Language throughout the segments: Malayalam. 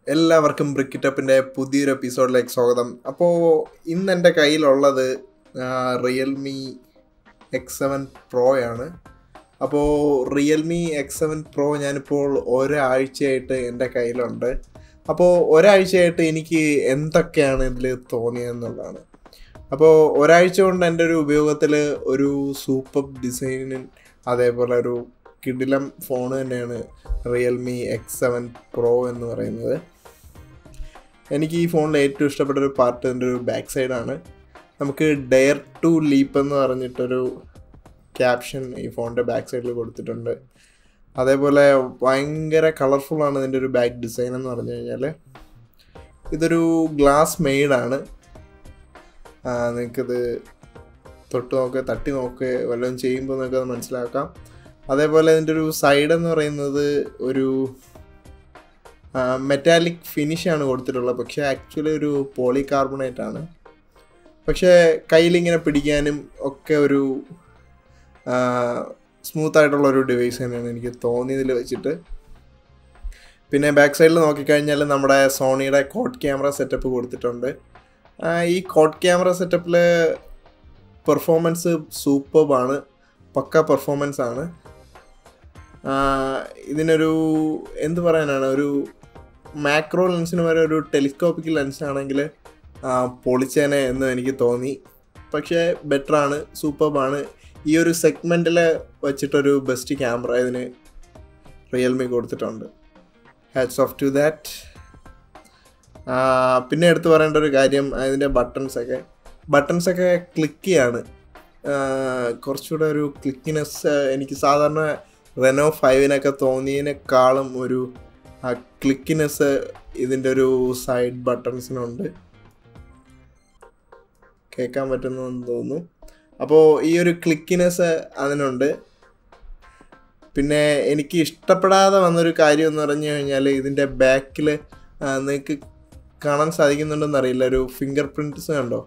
എല്ലാവർക്കും ബ്രിക്കിറ്റപ്പിൻ്റെ പുതിയൊരു എപ്പിസോഡിലേക്ക് സ്വാഗതം അപ്പോൾ ഇന്ന് എൻ്റെ കയ്യിലുള്ളത് റിയൽമി എക്സ് സെവൻ പ്രോ ആണ് അപ്പോൾ റിയൽമി എക്സ് സെവൻ പ്രോ ഞാനിപ്പോൾ ഒരാഴ്ചയായിട്ട് എൻ്റെ കയ്യിലുണ്ട് അപ്പോൾ ഒരാഴ്ചയായിട്ട് എനിക്ക് എന്തൊക്കെയാണ് ഇതിൽ തോന്നിയതെന്നുള്ളതാണ് അപ്പോൾ ഒരാഴ്ച കൊണ്ട് എൻ്റെ ഒരു ഉപയോഗത്തിൽ ഒരു സൂപ്പർ ഡിസൈനും അതേപോലെ ഒരു കിടിലം ഫോൺ തന്നെയാണ് റിയൽമി എക്സ് സെവൻ പ്രോ എന്ന് പറയുന്നത് എനിക്ക് ഈ ഫോണിൽ ഏറ്റവും ഇഷ്ടപ്പെട്ട ഒരു പാർട്ട് ഇതിൻ്റെ ഒരു ബാക്ക് സൈഡാണ് നമുക്ക് ഡെയർ ടു ലീപ്പ് എന്ന് പറഞ്ഞിട്ടൊരു ക്യാപ്ഷൻ ഈ ഫോണിൻ്റെ ബാക്ക് സൈഡിൽ കൊടുത്തിട്ടുണ്ട് അതേപോലെ ഭയങ്കര കളർഫുള്ളാണ് ഇതിൻ്റെ ഒരു ബാക്ക് ഡിസൈൻ എന്ന് പറഞ്ഞു കഴിഞ്ഞാൽ ഇതൊരു ഗ്ലാസ് മെയ്ഡാണ് നിങ്ങൾക്കിത് തൊട്ട് നോക്കുക തട്ടി നോക്കുക വല്ലതും ചെയ്യുമ്പോൾ നിങ്ങൾക്ക് അത് മനസ്സിലാക്കാം അതേപോലെ ഇതിൻ്റെ ഒരു സൈഡ് എന്ന് പറയുന്നത് ഒരു മെറ്റാലിക് ഫിനിഷാണ് കൊടുത്തിട്ടുള്ളത് പക്ഷേ ആക്ച്വലി ഒരു പോളി കാർബണേറ്റ് ആണ് പക്ഷേ കയ്യിലിങ്ങനെ പിടിക്കാനും ഒക്കെ ഒരു സ്മൂത്ത് ആയിട്ടുള്ള ഒരു ഡിവൈസ് തന്നെയാണ് എനിക്ക് തോന്നിയതിൽ വെച്ചിട്ട് പിന്നെ ബാക്ക് സൈഡിൽ നോക്കിക്കഴിഞ്ഞാൽ നമ്മുടെ സോണിയുടെ കോട്ട് ക്യാമറ സെറ്റപ്പ് കൊടുത്തിട്ടുണ്ട് ഈ കോട്ട് ക്യാമറ സെറ്റപ്പിൽ പെർഫോമൻസ് സൂപ്പർബാണ് പക്ക പെർഫോമൻസ് ആണ് ഇതിനൊരു എന്ത് പറയാനാണ് ഒരു മാക്രോ ലെൻസിന് വരെ ഒരു ടെലിസ്കോപ്പിക് ലെൻസ് ആണെങ്കിൽ പൊളിച്ചേനെ എന്ന് എനിക്ക് തോന്നി പക്ഷേ ബെറ്ററാണ് സൂപ്പർബാണ് ഈ ഒരു സെഗ്മെൻറ്റിൽ വെച്ചിട്ടൊരു ബെസ്റ്റ് ക്യാമറ ഇതിന് റിയൽമി കൊടുത്തിട്ടുണ്ട് ഹാറ്റ്സ് ഓഫ് ടു ദാറ്റ് പിന്നെ എടുത്തു പറയേണ്ട ഒരു കാര്യം അതിൻ്റെ ബട്ടൺസൊക്കെ ബട്ടൺസൊക്കെ ക്ലിക്കിയാണ് കുറച്ചുകൂടെ ഒരു ക്ലിക്കിനെസ് എനിക്ക് സാധാരണ റെനോ ഫൈവിനൊക്കെ തോന്നിയതിനേക്കാളും ഒരു ക്ലിക്കിനെസ് ഇതിൻ്റെ ഒരു സൈഡ് ബട്ടൺസിനുണ്ട് കേൾക്കാൻ പറ്റുന്നെന്ന് തോന്നുന്നു അപ്പോൾ ഈ ഒരു ക്ലിക്കിനെസ് അതിനുണ്ട് പിന്നെ എനിക്ക് ഇഷ്ടപ്പെടാതെ വന്നൊരു കാര്യം എന്ന് പറഞ്ഞു കഴിഞ്ഞാൽ ഇതിൻ്റെ ബാക്കിൽ നിങ്ങൾക്ക് കാണാൻ സാധിക്കുന്നുണ്ടെന്ന് അറിയില്ല ഒരു ഫിംഗർ പ്രിൻറ്റ്സ് കണ്ടോ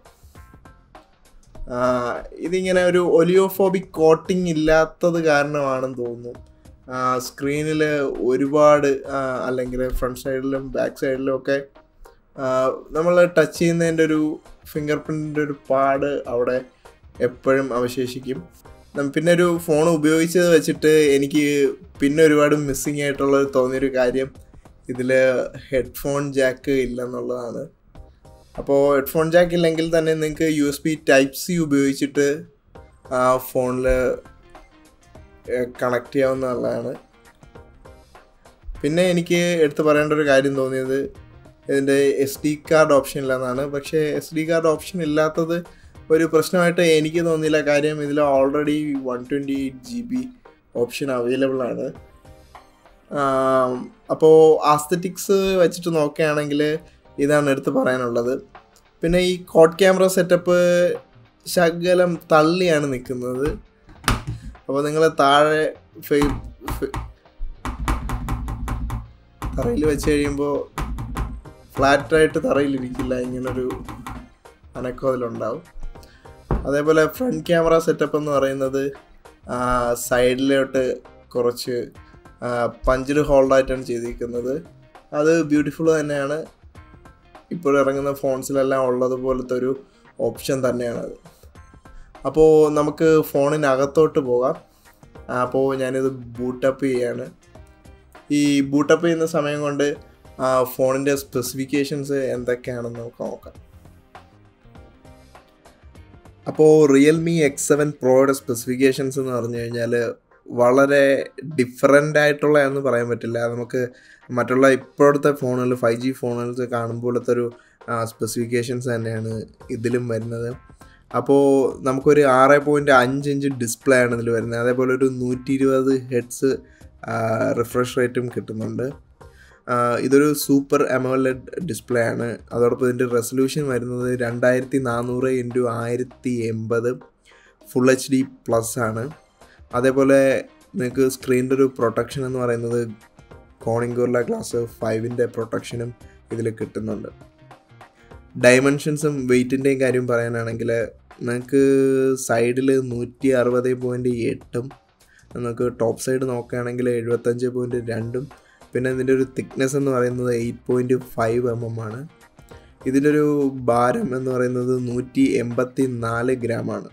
ഇതിങ്ങനെ ഒരു ഒലിയോഫോബിക് കോട്ടിംഗ് ഇല്ലാത്തത് കാരണമാണെന്ന് തോന്നുന്നു സ്ക്രീനിൽ ഒരുപാട് അല്ലെങ്കിൽ ഫ്രണ്ട് സൈഡിലും ബാക്ക് സൈഡിലും ഒക്കെ നമ്മൾ ടച്ച് ചെയ്യുന്നതിൻ്റെ ഒരു ഫിംഗർ പ്രിൻറ്റിൻ്റെ ഒരു പാട് അവിടെ എപ്പോഴും അവശേഷിക്കും പിന്നെ ഒരു ഫോൺ ഉപയോഗിച്ചത് വെച്ചിട്ട് എനിക്ക് പിന്നെ ഒരുപാട് മിസ്സിങ് ആയിട്ടുള്ള തോന്നിയൊരു കാര്യം ഇതിൽ ഹെഡ്ഫോൺ ജാക്ക് ഇല്ലെന്നുള്ളതാണ് അപ്പോൾ ഹെഡ്ഫോൺ ജാക്ക് ഇല്ലെങ്കിൽ തന്നെ നിങ്ങൾക്ക് U S B type C ഉപയോഗിച്ചിട്ട് ആ ഫോണിൽ കണക്ട് ചെയ്യാവുന്നതാണ് പിന്നെ എനിക്ക് എടുത്തു പറയേണ്ട ഒരു കാര്യം തോന്നിയത് ഇതിൻ്റെ എസ് ഡി കാർഡ് ഓപ്ഷൻ ഇല്ലെന്നാണ് പക്ഷേ എസ് ഡി കാർഡ് ഓപ്ഷൻ ഇല്ലാത്തത് ഒരു പ്രശ്നമായിട്ട് എനിക്ക് തോന്നിയില്ല കാര്യം ഇതിൽ already one twenty eight G B option available ആണ് അപ്പോൾ ആസ്തറ്റിക്സ് വെച്ചിട്ട് നോക്കുകയാണെങ്കിൽ ഇതാണ് എടുത്ത് പറയാനുള്ളത് പിന്നെ ഈ കോട്ട് ക്യാമറ സെറ്റപ്പ് ശകലം തള്ളിയാണ് നിൽക്കുന്നത് അപ്പോൾ നിങ്ങൾ താഴെ തറയിൽ വെച്ച് കഴിയുമ്പോൾ ഫ്ലാറ്റായിട്ട് തറയിലിരിക്കില്ല ഇങ്ങനൊരു അനക്കം അതിലുണ്ടാവും അതേപോലെ ഫ്രണ്ട് ക്യാമറ സെറ്റപ്പ് എന്ന് പറയുന്നത് സൈഡിലോട്ട് കുറച്ച് പഞ്ചിൽ ഹോൾഡായിട്ടാണ് ചെയ്തിരിക്കുന്നത് അത് ബ്യൂട്ടിഫുൾ തന്നെയാണ് ഇപ്പോൾ ഇറങ്ങുന്ന ഫോൺസിലെല്ലാം ഉള്ളതുപോലത്തെ ഒരു ഓപ്ഷൻ തന്നെയാണത് അപ്പോൾ നമുക്ക് ഫോണിനകത്തോട്ട് പോകാം അപ്പോൾ ഞാനിത് ബൂട്ടപ്പ് ചെയ്യാണ് ഈ ബൂട്ടപ്പ് ചെയ്യുന്ന സമയം കൊണ്ട് ഫോണിൻ്റെ സ്പെസിഫിക്കേഷൻസ് എന്തൊക്കെയാണെന്ന് നമുക്ക് നോക്കാം അപ്പോൾ റിയൽമി എക്സ് സെവൻ പ്രോയുടെ സ്പെസിഫിക്കേഷൻസ് എന്ന് പറഞ്ഞു കഴിഞ്ഞാൽ വളരെ ഡിഫറെൻ്റ് ആയിട്ടുള്ള എന്ന് പറയാൻ പറ്റില്ല നമുക്ക് മറ്റുള്ള ഇപ്പോഴത്തെ ഫോണുകൾ ഫൈവ് ജി ഫോണുകൾ കാണുമ്പോഴത്തെ ഒരു സ്പെസിഫിക്കേഷൻസ് തന്നെയാണ് ഇതിലും വരുന്നത് അപ്പോൾ നമുക്കൊരു ആറ് പോയിൻറ്റ് അഞ്ച് ഇഞ്ച് ഡിസ്പ്ലേ ആണ് ഇതിൽ വരുന്നത് അതേപോലെ ഒരു നൂറ്റി ഇരുപത് ഹെഡ്സ് റിഫ്രഷ് റേറ്റും കിട്ടുന്നുണ്ട് ഇതൊരു സൂപ്പർ അമോലഡ് ഡിസ്പ്ലേ ആണ് അതോടൊപ്പം ഇതിൻ്റെ റെസൊല്യൂഷൻ വരുന്നത് രണ്ടായിരത്തി നാനൂറ് ഇൻറ്റു ആയിരത്തി എൺപത് ഫുൾ എച്ച് ഡി പ്ലസ് ആണ് അതേപോലെ നിങ്ങൾക്ക് സ്ക്രീനിൻ്റെ ഒരു പ്രൊട്ടക്ഷൻ എന്ന് പറയുന്നത് കോണിംഗോർല ഗ്ലാസ് ഫൈവിൻ്റെ പ്രൊട്ടക്ഷനും ഇതിൽ കിട്ടുന്നുണ്ട് ഡയമെൻഷൻസും വെയ്റ്റിൻ്റെയും കാര്യം പറയാനാണെങ്കിൽ നിങ്ങൾക്ക് സൈഡിൽ നൂറ്റി അറുപത് പോയിൻറ്റ് എട്ടും നമുക്ക് ടോപ്പ് സൈഡ് നോക്കുകയാണെങ്കിൽ എഴുപത്തഞ്ച് പോയിൻറ്റ് രണ്ടും പിന്നെ ഇതിൻ്റെ ഒരു തിക്നെസ് എന്ന് പറയുന്നത് eight point five M M ആണ് ഇതിൻ്റെ ഒരു ഭാരം എന്ന് പറയുന്നത് നൂറ്റി എൺപത്തി നാല് ഗ്രാമാണ്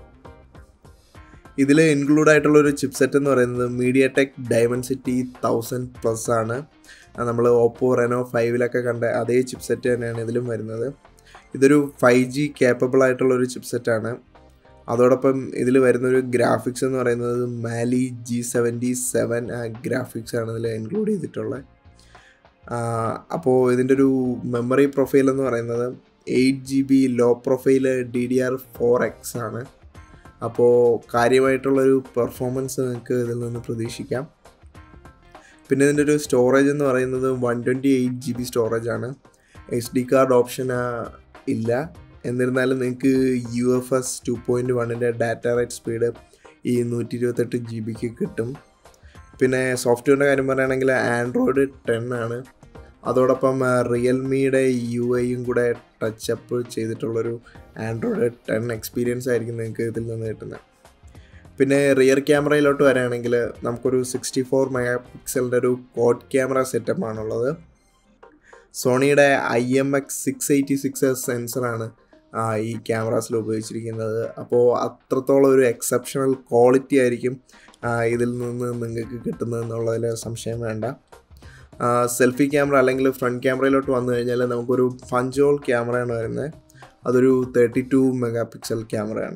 ഇതിൽ ഇൻക്ലൂഡ് ആയിട്ടുള്ള ഒരു ചിപ്സെറ്റ് എന്ന് പറയുന്നത് MediaTek Dimensity thousand plus ആണ് നമ്മൾ ഓപ്പോ റെനോ ഫൈവിലൊക്കെ കണ്ട അതേ ചിപ്സെറ്റ് തന്നെയാണ് ഇതിലും വരുന്നത് ഇതൊരു ഫൈവ് ജി കേപ്പബിൾ ആയിട്ടുള്ള ഒരു ചിപ്സെറ്റാണ് അതോടൊപ്പം ഇതിൽ വരുന്നൊരു ഗ്രാഫിക്സ് എന്ന് പറയുന്നത് Mali G seventy seven graphics ആണ് ഇതിൽ ഇൻക്ലൂഡ് ചെയ്തിട്ടുള്ളത് അപ്പോൾ ഇതിൻ്റെ ഒരു മെമ്മറി പ്രൊഫൈൽ എന്ന് പറയുന്നത് eight G B low profile D D R four X ആണ് അപ്പോൾ കാര്യമായിട്ടുള്ളൊരു പെർഫോമൻസ് നിങ്ങൾക്ക് ഇതിൽ നിന്ന് പ്രതീക്ഷിക്കാം പിന്നെ ഇതിൻ്റെ ഒരു സ്റ്റോറേജ് എന്ന് പറയുന്നത് one twenty eight G B storage ആണ് എസ് ഡി കാർഡ് ഓപ്ഷൻ ഇല്ല എന്നിരുന്നാലും നിങ്ങൾക്ക് U F S two point വണ്ണിൻ്റെ ഡാറ്റ റേറ്റ് സ്പീഡ് ഈ നൂറ്റി ഇരുപത്തെട്ട് ജി ബിക്ക് കിട്ടും പിന്നെ സോഫ്റ്റ്വെയറിൻ്റെ കാര്യം പറയുകയാണെങ്കിൽ ആൻഡ്രോയിഡ് ടെൻ ആണ് അതോടൊപ്പം റിയൽമിയുടെ യു ഐയും കൂടെ ടച്ചപ്പ് ചെയ്തിട്ടുള്ളൊരു ആൻഡ്രോയിഡ് ടെൻ എക്സ്പീരിയൻസ് ആയിരിക്കും നിങ്ങൾക്ക് ഇതിൽ നിന്ന് കിട്ടുന്നത് പിന്നെ റിയർ ക്യാമറയിലോട്ട് വരികയാണെങ്കിൽ നമുക്കൊരു സിക്സ്റ്റി ഫോർ മെഗാ പിക്സലിൻ്റെ ഒരു കോഡ് ക്യാമറ സെറ്റപ്പ് ആണുള്ളത് സോണിയുടെ I M X six eighty six സെൻസറാണ് ഈ ക്യാമറാസിൽ ഉപയോഗിച്ചിരിക്കുന്നത് അപ്പോൾ അത്രത്തോളം ഒരു എക്സെപ്ഷണൽ ക്വാളിറ്റി ആയിരിക്കും ഇതിൽ നിന്ന് നിങ്ങൾക്ക് കിട്ടുന്നതെന്നുള്ളതിൽ സംശയം വേണ്ട സെൽഫി ക്യാമറ അല്ലെങ്കിൽ ഫ്രണ്ട് ക്യാമറയിലോട്ട് വന്നു കഴിഞ്ഞാൽ നമുക്കൊരു ഫഞ്ചോൾ ക്യാമറയാണ് വരുന്നത് അതൊരു തേർട്ടി ടു മെഗാ പിക്സൽ ക്യാമറയാണ്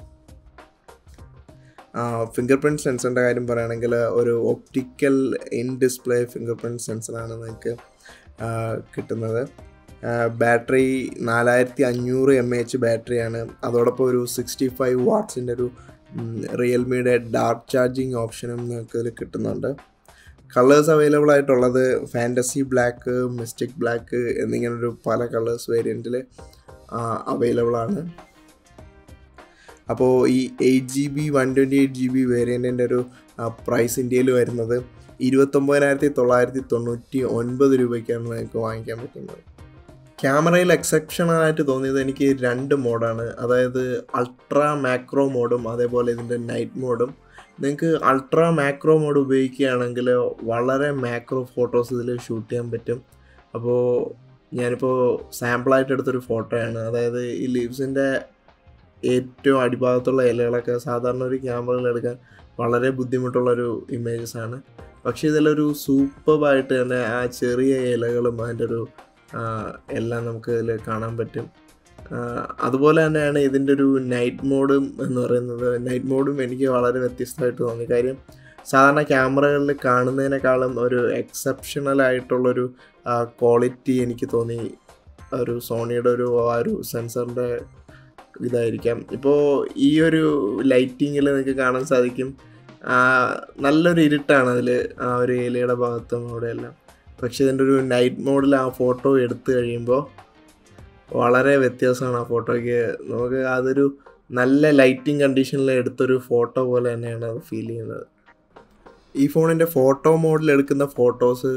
ഫിംഗർ പ്രിൻറ്റ് സെൻസറിൻ്റെ കാര്യം പറയുകയാണെങ്കിൽ ഒരു optical in display fingerprint സെൻസറാണ് നിങ്ങൾക്ക് കിട്ടുന്നത് ബാറ്ററി നാലായിരത്തി അഞ്ഞൂറ് എം എച്ച് ബാറ്ററിയാണ് അതോടൊപ്പം ഒരു സിക്സ്റ്റി ഫൈവ് വാട്ട്സിൻ്റെ ഒരു റിയൽമിയുടെ ഡാർക്ക് ചാർജിങ് ഓപ്ഷനും നിങ്ങൾക്ക് ഇതിൽ കിട്ടുന്നുണ്ട് കളേഴ്സ് അവൈലബിൾ ആയിട്ടുള്ളത് ഫാൻറ്റസി ബ്ലാക്ക് മിസ്റ്റിക് ബ്ലാക്ക് എന്നിങ്ങനൊരു പല കളേഴ്സ് വേരിയൻറ്റിൽ അവൈലബിൾ ആണ് അപ്പോൾ ഈ eight G B one twenty eight G B വേരിയൻറ്റിൻ്റെ ഒരു പ്രൈസ് ഇന്ത്യയിൽ വരുന്നത് ഇരുപത്തൊമ്പതിനായിരത്തി തൊള്ളായിരത്തി തൊണ്ണൂറ്റി ഒൻപത് രൂപയ്ക്കാണ് നിങ്ങൾക്ക് വാങ്ങിക്കാൻ പറ്റുന്നത് ക്യാമറയിൽ എക്സെപ്ഷണലായിട്ട് തോന്നിയത് എനിക്ക് രണ്ട് മോഡാണ് അതായത് അൾട്രാ മാക്രോ മോഡും അതേപോലെ ഇതിൻ്റെ നൈറ്റ് മോഡും നിങ്ങൾക്ക് അൾട്രാ മാക്രോ മോഡ് ഉപയോഗിക്കുകയാണെങ്കിൽ വളരെ മാക്രോ ഫോട്ടോസ് ഇതിൽ ഷൂട്ട് ചെയ്യാൻ പറ്റും അപ്പോൾ ഞാനിപ്പോൾ സാമ്പിളായിട്ട് എടുത്തൊരു ഫോട്ടോയാണ് അതായത് ഈ ലീവ്സിൻ്റെ ഏറ്റവും അടിഭാഗത്തുള്ള ഇലകളൊക്കെ സാധാരണ ഒരു ക്യാമറയിൽ എടുക്കാൻ വളരെ ബുദ്ധിമുട്ടുള്ളൊരു ഇമേജസ് ആണ് പക്ഷേ ഇതിലൊരു സൂപ്പറായിട്ട് തന്നെ ആ ചെറിയ ഇലകളും അതിൻ്റെ ഒരു എല്ലാം നമുക്ക് ഇതിൽ കാണാൻ പറ്റും അതുപോലെ തന്നെയാണ് ഇതിൻ്റെ ഒരു നൈറ്റ് മോഡും എന്ന് പറയുന്നത് നൈറ്റ് മോഡും എനിക്ക് വളരെ വ്യത്യസ്തമായിട്ട് തോന്നി കാര്യം സാധാരണ ക്യാമറകളിൽ കാണുന്നതിനേക്കാളും ഒരു എക്സെപ്ഷണൽ ആയിട്ടുള്ളൊരു ക്വാളിറ്റി എനിക്ക് തോന്നി ഒരു സോണിയുടെ ഒരു ആ ഒരു സെൻസറിൻ്റെ ഇതായിരിക്കാം ഇപ്പോൾ ഈ ഒരു ലൈറ്റിങ്ങിൽ നിങ്ങൾക്ക് കാണാൻ സാധിക്കും നല്ലൊരു ഇരുട്ടാണ് അതിൽ ആ ഒരു ഇലയുടെ ഭാഗത്തും അവിടെയെല്ലാം പക്ഷേ ഇതിൻ്റെ ഒരു നൈറ്റ് മോഡിൽ ആ ഫോട്ടോ എടുത്തു കഴിയുമ്പോൾ വളരെ വ്യത്യാസമാണ് ആ ഫോട്ടോയ്ക്ക് നമുക്ക് അതൊരു നല്ല ലൈറ്റിംഗ് കണ്ടീഷനിൽ എടുത്തൊരു ഫോട്ടോ പോലെ തന്നെയാണ് അത് ഫീൽ ചെയ്യുന്നത് ഈ ഫോണിൻ്റെ ഫോട്ടോ മോഡിൽ എടുക്കുന്ന ഫോട്ടോസ്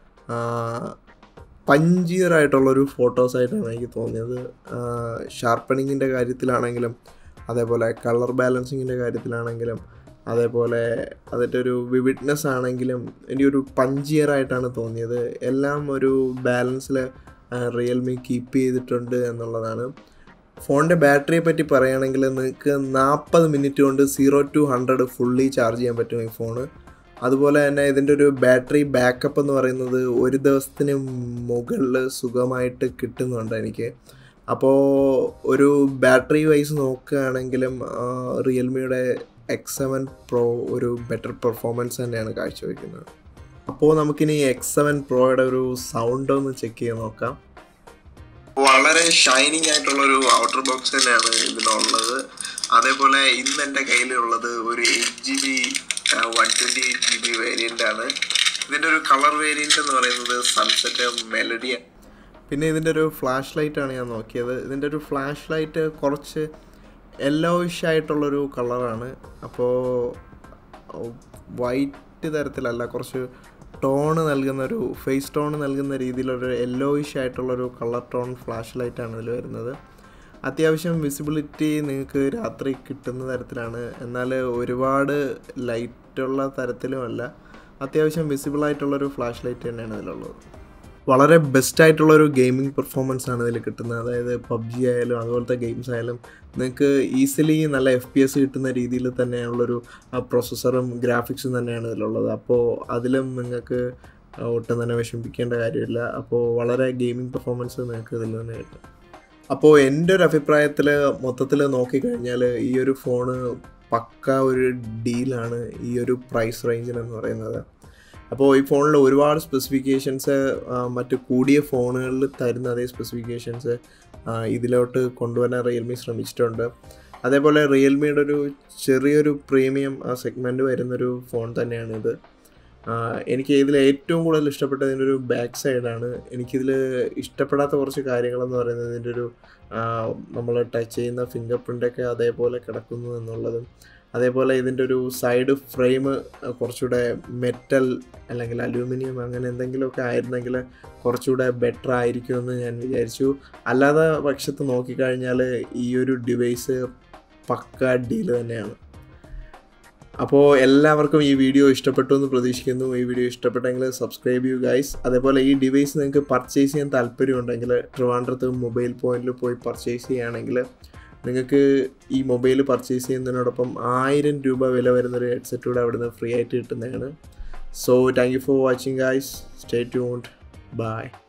പഞ്ചീറായിട്ടുള്ളൊരു ഫോട്ടോസായിട്ടാണ് എനിക്ക് തോന്നിയത് ഷാർപ്പണിങ്ങിൻ്റെ കാര്യത്തിലാണെങ്കിലും അതേപോലെ കളർ ബാലൻസിങ്ങിൻ്റെ കാര്യത്തിലാണെങ്കിലും അതേപോലെ അതിൻ്റെ ഒരു വിവിഡ്നെസ് ആണെങ്കിലും എനിക്കൊരു പഞ്ചിയറായിട്ടാണ് തോന്നിയത് എല്ലാം ഒരു ബാലൻസിൽ റിയൽമി കീപ്പ് ചെയ്തിട്ടുണ്ട് എന്നുള്ളതാണ് ഫോണിൻ്റെ ബാറ്ററിയെ പറ്റി പറയുകയാണെങ്കിൽ നിങ്ങൾക്ക് നാൽപ്പത് മിനിറ്റ് കൊണ്ട് zero to hundred fully charge ചെയ്യാൻ പറ്റും ഈ ഫോണ് അതുപോലെ തന്നെ ഇതിൻ്റെ ഒരു ബാറ്ററി ബാക്കപ്പ് എന്ന് പറയുന്നത് ഒരു ദിവസത്തിന് മുകളിൽ സുഖമായിട്ട് കിട്ടുന്നുണ്ട് എനിക്ക് അപ്പോൾ ഒരു ബാറ്ററി വൈസ് നോക്കുകയാണെങ്കിലും റിയൽമിയുടെ എക്സ് സെവൻ പ്രോ ഒരു ബെറ്റർ പെർഫോമൻസ് തന്നെയാണ് കാഴ്ചവെക്കുന്നത് അപ്പോൾ നമുക്കിനി എക്സ് സെവൻ പ്രോയുടെ ഒരു സൗണ്ട് ഒന്ന് ചെക്ക് ചെയ്ത് നോക്കാം വളരെ ഷൈനിങ് ആയിട്ടുള്ള ഒരു ഔട്ടർ ബോക്സ് തന്നെയാണ് ഇതിലുള്ളത് അതേപോലെ ഇന്ന് എൻ്റെ കയ്യിലുള്ളത് ഒരു eight G B one twenty eight G B variant ആണ് ഇതിൻ്റെ ഒരു കളർ വേരിയൻ്റ് എന്ന് പറയുന്നത് സൺസെറ്റ് മെലഡിയ പിന്നെ ഇതിൻ്റെ ഒരു ഫ്ലാഷ് ലൈറ്റാണ് ഞാൻ നോക്കിയത് ഇതിൻ്റെ ഒരു ഫ്ലാഷ് ലൈറ്റ് കുറച്ച് യെല്ലോയിഷ് ആയിട്ടുള്ളൊരു കളറാണ് അപ്പോൾ വൈറ്റ് തരത്തിലല്ല കുറച്ച് ടോണ് നൽകുന്ന ഒരു ഫേസ് ടോൺ നൽകുന്ന രീതിയിലൊരു യെല്ലോയിഷ് ആയിട്ടുള്ളൊരു കളർ ടോൺ ഫ്ലാഷ് ലൈറ്റാണ് ഇതിൽ വരുന്നത് അത്യാവശ്യം വിസിബിലിറ്റി നിങ്ങൾക്ക് രാത്രി കിട്ടുന്ന തരത്തിലാണ് എന്നാൽ ഒരുപാട് ലൈറ്റുള്ള തരത്തിലുമല്ല അത്യാവശ്യം വിസിബിൾ ആയിട്ടുള്ളൊരു ഫ്ലാഷ് ലൈറ്റ് തന്നെയാണ് ഇതിലുള്ളത് വളരെ ബെസ്റ്റ് ആയിട്ടുള്ളൊരു ഗെയിമിംഗ് പെർഫോമൻസ് ആണ് ഇതിൽ കിട്ടുന്നത് അതായത് പബ്ജി ആയാലും അതുപോലത്തെ ഗെയിംസ് ആയാലും നിങ്ങൾക്ക് ഈസിലി നല്ല എഫ് പി എസ് കിട്ടുന്ന രീതിയിൽ തന്നെയുള്ളൊരു പ്രോസസ്സറും ഗ്രാഫിക്സും തന്നെയാണ് ഇതിലുള്ളത് അപ്പോൾ അതിലും നിങ്ങൾക്ക് ഒട്ടും തന്നെ വിഷമിപ്പിക്കേണ്ട കാര്യമില്ല അപ്പോൾ വളരെ ഗെയിമിംഗ് പെർഫോമൻസ് നിങ്ങൾക്ക് ഇതിൽ തന്നെ കിട്ടും അപ്പോൾ എൻ്റെ ഒരു അഭിപ്രായത്തിൽ മൊത്തത്തിൽ നോക്കിക്കഴിഞ്ഞാൽ ഈ ഒരു ഫോണ് പക്ക ഒരു ഡീലാണ് ഈ ഒരു പ്രൈസ് റേഞ്ചിനെന്ന് പറയുന്നത് അപ്പോൾ ഈ ഫോണിൽ ഒരുപാട് സ്പെസിഫിക്കേഷൻസ് മറ്റ് കൂടിയ ഫോണുകളിൽ തരുന്ന അതേ സ്പെസിഫിക്കേഷൻസ് ഇതിലോട്ട് കൊണ്ടുവരാൻ റിയൽമി ശ്രമിച്ചിട്ടുണ്ട് അതേപോലെ റിയൽമിയുടെ ഒരു ചെറിയൊരു പ്രീമിയം സെഗ്മെൻറ്റ് വരുന്നൊരു ഫോൺ തന്നെയാണിത് എനിക്ക് ഇതിൽ ഏറ്റവും കൂടുതൽ ഇഷ്ടപ്പെട്ടത് ഇതിൻ്റെ ഒരു ബാക്ക് സൈഡാണ് എനിക്കിതിൽ ഇഷ്ടപ്പെടാത്ത കുറച്ച് കാര്യങ്ങളെന്ന് പറയുന്നത് ഇതിൻ്റെ ഒരു നമ്മൾ ടച്ച് ചെയ്യുന്ന ഫിംഗർ പ്രിൻ്റൊക്കെ അതേപോലെ കിടക്കുന്നു എന്നുള്ളതും അതേപോലെ ഇതിൻ്റെ ഒരു സൈഡ് ഫ്രെയിം കുറച്ചുകൂടെ മെറ്റൽ അല്ലെങ്കിൽ അലൂമിനിയം അങ്ങനെ എന്തെങ്കിലുമൊക്കെ ആയിരുന്നെങ്കിൽ കുറച്ചുകൂടെ ബെറ്റർ ആയിരിക്കുമെന്ന് ഞാൻ വിചാരിച്ചു അല്ലാതെ പക്ഷത്ത് നോക്കിക്കഴിഞ്ഞാൽ ഈ ഒരു ഡിവൈസ് പക്ക ഡീല് തന്നെയാണ് അപ്പോൾ എല്ലാവർക്കും ഈ വീഡിയോ ഇഷ്ടപ്പെട്ടു എന്ന് പ്രതീക്ഷിക്കുന്നു ഈ വീഡിയോ ഇഷ്ടപ്പെട്ടെങ്കിൽ സബ്സ്ക്രൈബ് ചെയ്യൂ ഗൈസ് അതേപോലെ ഈ ഡിവൈസ് നിങ്ങൾക്ക് പർച്ചേസ് ചെയ്യാൻ താല്പര്യമുണ്ടെങ്കിൽ ട്രിവാൻഡ്രത്ത് മൊബൈൽ പോയിന്റിൽ പോയി പർച്ചേസ് ചെയ്യുകയാണെങ്കിൽ നിങ്ങൾക്ക് ഈ മൊബൈൽ പർച്ചേസ് ചെയ്യുന്നതിനോടൊപ്പം ആയിരം രൂപ വില വരുന്നൊരു ഹെഡ്സെറ്റ് കൂടെ അവിടുന്ന് ഫ്രീ ആയിട്ട് കിട്ടുന്നതാണ് so thank you for watching guys stay tuned by